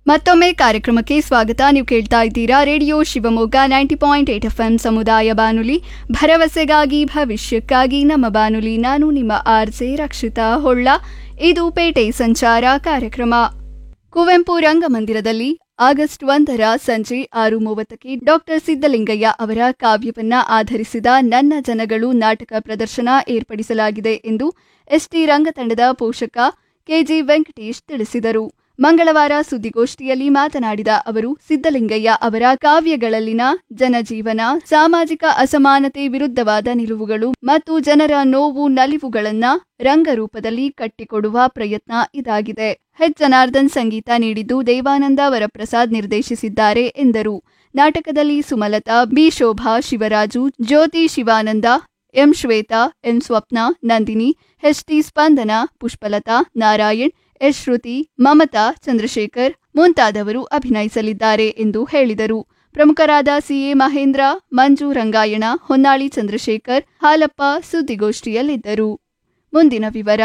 ಮತ್ತೊಮ್ಮೆ ಕಾರ್ಯಕ್ರಮಕ್ಕೆ ಸ್ವಾಗತ ನೀವು ಕೇಳ್ತಾ ಇದ್ದೀರಾ radio Shivamogga ninety point eight F M ಸಮುದಾಯ ಬಾನುಲಿ ಭರವಸೆಗಾಗಿ ಭವಿಷ್ಯಕ್ಕಾಗಿ ನಮ್ಮ ಬಾನುಲಿ ನಾನು ನಿಮ್ಮ ಆರ್ಜೆ ರಕ್ಷಿತಾ ಹೊಳ್ಳ ಇದು ಪೇಟೆ ಸಂಚಾರ ಕಾರ್ಯಕ್ರಮ ಕುವೆಂಪು ರಂಗಮಂದಿರದಲ್ಲಿ ಆಗಸ್ಟ್ ಒಂದರ ಸಂಜೆ ಆರು ಮೂವತ್ತಕ್ಕೆ ಡಾಕ್ಟರ್ ಸಿದ್ದಲಿಂಗಯ್ಯ ಅವರ ಕಾವ್ಯವನ್ನ ಆಧರಿಸಿದ ನನ್ನ ಜನಗಳು ನಾಟಕ ಪ್ರದರ್ಶನ ಏರ್ಪಡಿಸಲಾಗಿದೆ ಎಂದು ಎಸ್ಟಿ ರಂಗತಂಡದ ಪೋಷಕ ಕೆಜಿ ವೆಂಕಟೇಶ್ ತಿಳಿಸಿದರು ಮಂಗಳವಾರ ಸುದ್ದಿಗೋಷ್ಠಿಯಲ್ಲಿ ಮಾತನಾಡಿದ ಅವರು ಸಿದ್ದಲಿಂಗಯ್ಯ ಅವರ ಕಾವ್ಯಗಳಲ್ಲಿನ ಜನಜೀವನ ಸಾಮಾಜಿಕ ಅಸಮಾನತೆ ವಿರುದ್ಧವಾದ ನಿಲುವುಗಳು ಮತ್ತು ಜನರ ನೋವು ನಲಿವುಗಳನ್ನ ರಂಗರೂಪದಲ್ಲಿ ಕಟ್ಟಿಕೊಡುವ ಪ್ರಯತ್ನ ಇದಾಗಿದೆ ಹೆಚ್ ಜನಾರ್ದನ್ ಸಂಗೀತ ನೀಡಿದ್ದು ದೇವಾನಂದ ವರಪ್ರಸಾದ್ ನಿರ್ದೇಶಿಸಿದ್ದಾರೆ ಎಂದರು ನಾಟಕದಲ್ಲಿ Sumalatha B Shobha Shivaraju Jyothi Shivananda M Shwetha M Swapna Nandini HT Spandana Pushpalatha Narayan S Shruti Mamata Chandrashekhar ಮುಂತಾದವರು ಅಭಿನಯಿಸಲಿದ್ದಾರೆ ಎಂದು ಹೇಳಿದರು ಪ್ರಮುಖರಾದ ಸಿಎ ಮಹೇಂದ್ರ ಮಂಜು ರಂಗಾಯಣ ಹೊನ್ನಾಳಿ ಚಂದ್ರಶೇಖರ್ ಹಾಲಪ್ಪ ಸುದ್ದಿಗೋಷ್ಠಿಯಲ್ಲಿದ್ದರು ಮುಂದಿನ ವಿವರ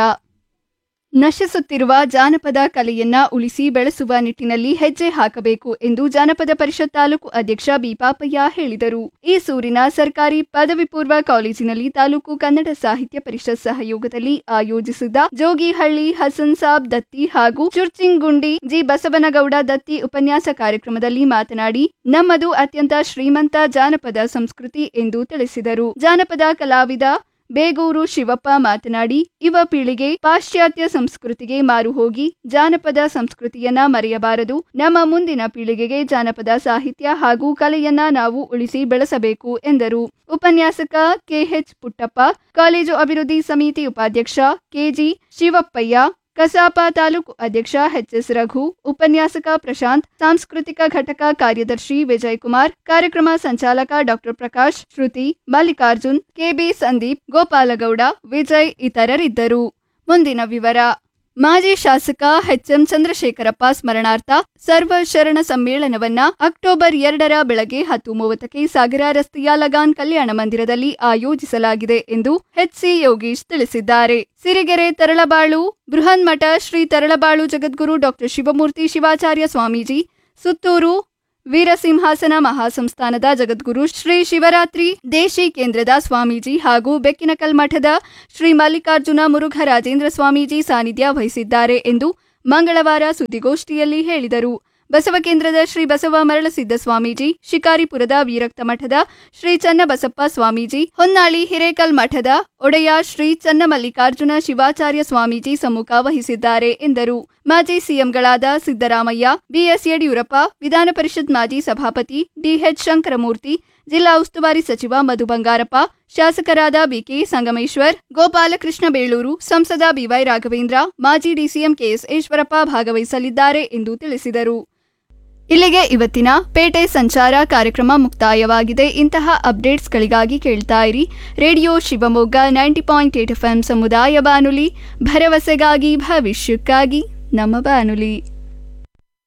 ನಶಿಸುತ್ತಿರುವ ಜಾನಪದ ಕಲೆಯನ್ನ ಉಳಿಸಿ ಬೆಳೆಸುವ ನಿಟ್ಟಿನಲ್ಲಿ ಹೆಜ್ಜೆ ಹಾಕಬೇಕು ಎಂದು ಜಾನಪದ ಪರಿಷತ್ ತಾಲೂಕು ಅಧ್ಯಕ್ಷ ಬಿ ಪಾಪಯ್ಯ ಹೇಳಿದರು ಈ ಸೂರಿನ ಸರ್ಕಾರಿ ಪದವಿ ಪೂರ್ವ ಕಾಲೇಜಿನಲ್ಲಿ ತಾಲೂಕು ಕನ್ನಡ ಸಾಹಿತ್ಯ ಪರಿಷತ್ ಸಹಯೋಗದಲ್ಲಿ ಆಯೋಜಿಸಿದ್ದ ಜೋಗಿಹಳ್ಳಿ ಹಸನ್ ಸಾಬ್ ದತ್ತಿ ಹಾಗೂ ಚುರ್ಚಿಂಗುಂಡಿ ಜಿ ಬಸವನಗೌಡ ದತ್ತಿ ಉಪನ್ಯಾಸ ಕಾರ್ಯಕ್ರಮದಲ್ಲಿ ಮಾತನಾಡಿ ನಮ್ಮದು ಅತ್ಯಂತ ಶ್ರೀಮಂತ ಜಾನಪದ ಸಂಸ್ಕೃತಿ ಎಂದು ತಿಳಿಸಿದರು ಜಾನಪದ ಕಲಾವಿದ ಬೇಗೂರು ಶಿವಪ್ಪ ಮಾತನಾಡಿ ಯುವ ಪೀಳಿಗೆ ಪಾಶ್ಚಾತ್ಯ ಸಂಸ್ಕೃತಿಗೆ ಮಾರು ಹೋಗಿ ಜಾನಪದ ಸಂಸ್ಕೃತಿಯನ್ನ ಮರೆಯಬಾರದು ನಮ್ಮ ಮುಂದಿನ ಪೀಳಿಗೆಗೆ ಜಾನಪದ ಸಾಹಿತ್ಯ ಹಾಗೂ ಕಲೆಯನ್ನ ನಾವು ಉಳಿಸಿ ಬೆಳೆಸಬೇಕು ಎಂದರು ಉಪನ್ಯಾಸಕ ಕೆಎಚ್ ಪುಟ್ಟಪ್ಪ ಕಾಲೇಜು ಅಭಿವೃದ್ಧಿ ಸಮಿತಿ ಉಪಾಧ್ಯಕ್ಷ ಕೆಜಿ ಶಿವಪ್ಪಯ್ಯ ಕಸಾಪ ತಾಲೂಕು ಅಧ್ಯಕ್ಷ ಎಚ್ಎಸ್ ರಘು ಉಪನ್ಯಾಸಕ ಪ್ರಶಾಂತ್ ಸಾಂಸ್ಕೃತಿಕ ಘಟಕ ಕಾರ್ಯದರ್ಶಿ ವಿಜಯ್ ಕುಮಾರ್ ಕಾರ್ಯಕ್ರಮ ಸಂಚಾಲಕ ಡಾಕ್ಟರ್ ಪ್ರಕಾಶ್ ಶ್ರುತಿ ಮಲ್ಲಿಕಾರ್ಜುನ್ ಕೆಬಿ ಸಂದೀಪ್ ಗೋಪಾಲಗೌಡ ವಿಜಯ್ ಇತರರಿದ್ದರು ಮುಂದಿನ ವಿವರ ಮಾಜಿ ಶಾಸಕ ಎಚ್ಎಂ ಚಂದ್ರಶೇಖರಪ್ಪ ಸ್ಮರಣಾರ್ಥ ಸರ್ವ ಶರಣ ಸಮ್ಮೇಳನವನ್ನ ಅಕ್ಟೋಬರ್ ಎರಡರ ಬೆಳಗ್ಗೆ ಹತ್ತು ಮೂವತ್ತಕ್ಕೆ ಸಾಗರ ರಸ್ತೆಯ ಲಗಾನ್ ಕಲ್ಯಾಣ ಮಂದಿರದಲ್ಲಿ ಆಯೋಜಿಸಲಾಗಿದೆ ಎಂದು ಎಚ್ಸಿ ಯೋಗೀಶ್ ತಿಳಿಸಿದ್ದಾರೆ ಸಿರಿಗೆರೆ ತರಳಬಾಳು ಬೃಹನ್ಮಠ ಶ್ರೀ ತರಳಬಾಳು ಜಗದ್ಗುರು ಡಾಕ್ಟರ್ ಶಿವಮೂರ್ತಿ ಶಿವಾಚಾರ್ಯ ಸ್ವಾಮೀಜಿ ಸುತ್ತೂರು ವೀರಸಿಂಹಾಸನ ಮಹಾಸಂಸ್ಥಾನದ ಜಗದ್ಗುರು ಶ್ರೀ ಶಿವರಾತ್ರಿ ದೇಶಿ ಕೇಂದ್ರದ ಸ್ವಾಮೀಜಿ ಹಾಗೂ ಬೆಕ್ಕಿನಕಲ್ ಮಠದ ಶ್ರೀ ಮಲ್ಲಿಕಾರ್ಜುನ ಮುರುಘರಾಜೇಂದ್ರ ಸ್ವಾಮೀಜಿ ಸಾನ್ನಿಧ್ಯ ವಹಿಸಿದ್ದಾರೆ ಎಂದು ಮಂಗಳವಾರ ಸುದ್ದಿಗೋಷ್ಠಿಯಲ್ಲಿ ಹೇಳಿದರು ಬಸವಕೇಂದ್ರದ ಶ್ರೀ ಬಸವ ಮರಳಸಿದ್ದ ಸ್ವಾಮೀಜಿ ಶಿಕಾರಿಪುರದ ವೀರಕ್ತ ಮಠದ ಶ್ರೀ ಚನ್ನಬಸಪ್ಪ ಸ್ವಾಮೀಜಿ ಹೊನ್ನಾಳಿ ಹಿರೇಕಲ್ ಮಠದ ಒಡೆಯ ಶ್ರೀ ಚನ್ನಮಲ್ಲಿಕಾರ್ಜುನ ಶಿವಾಚಾರ್ಯ ಸ್ವಾಮೀಜಿ ಸಮ್ಮುಖ ವಹಿಸಿದ್ದಾರೆ ಎಂದರು ಮಾಜಿ ಸಿಎಂಗಳಾದ ಸಿದ್ದರಾಮಯ್ಯ ಬಿಎಸ್ ಯಡಿಯೂರಪ್ಪ ವಿಧಾನ ಪರಿಷತ್ ಮಾಜಿ ಸಭಾಪತಿ ಡಿಎಚ್ ಶಂಕರಮೂರ್ತಿ ಜಿಲ್ಲಾ ಉಸ್ತುವಾರಿ ಸಚಿವ ಮಧು ಬಂಗಾರಪ್ಪ ಶಾಸಕರಾದ ಬಿಕೆ ಸಂಗಮೇಶ್ವರ್ ಗೋಪಾಲಕೃಷ್ಣ ಬೇಳೂರು ಸಂಸದ ಬಿವೈ ರಾಘವೇಂದ್ರ ಮಾಜಿ ಡಿಸಿಎಂ ಕೆಎಸ್ ಈಶ್ವರಪ್ಪ ಭಾಗವಹಿಸಲಿದ್ದಾರೆ ಎಂದು ತಿಳಿಸಿದರು ಇಲ್ಲಿಗೆ ಇವತ್ತಿನ ಪೇಟೆ ಸಂಚಾರ ಕಾರ್ಯಕ್ರಮ ಮುಕ್ತಾಯವಾಗಿದೆ ಇಂತಹ ಅಪ್ಡೇಟ್ಸ್ಗಳಿಗಾಗಿ ಕೇಳ್ತಾ ಇರಿ radio Shivamogga ninety point eight F ಸಮುದಾಯ ಬಾನುಲಿ ಭರವಸೆಗಾಗಿ ಭವಿಷ್ಯಕ್ಕಾಗಿ ನಮ್ಮ ಬಾನುಲಿ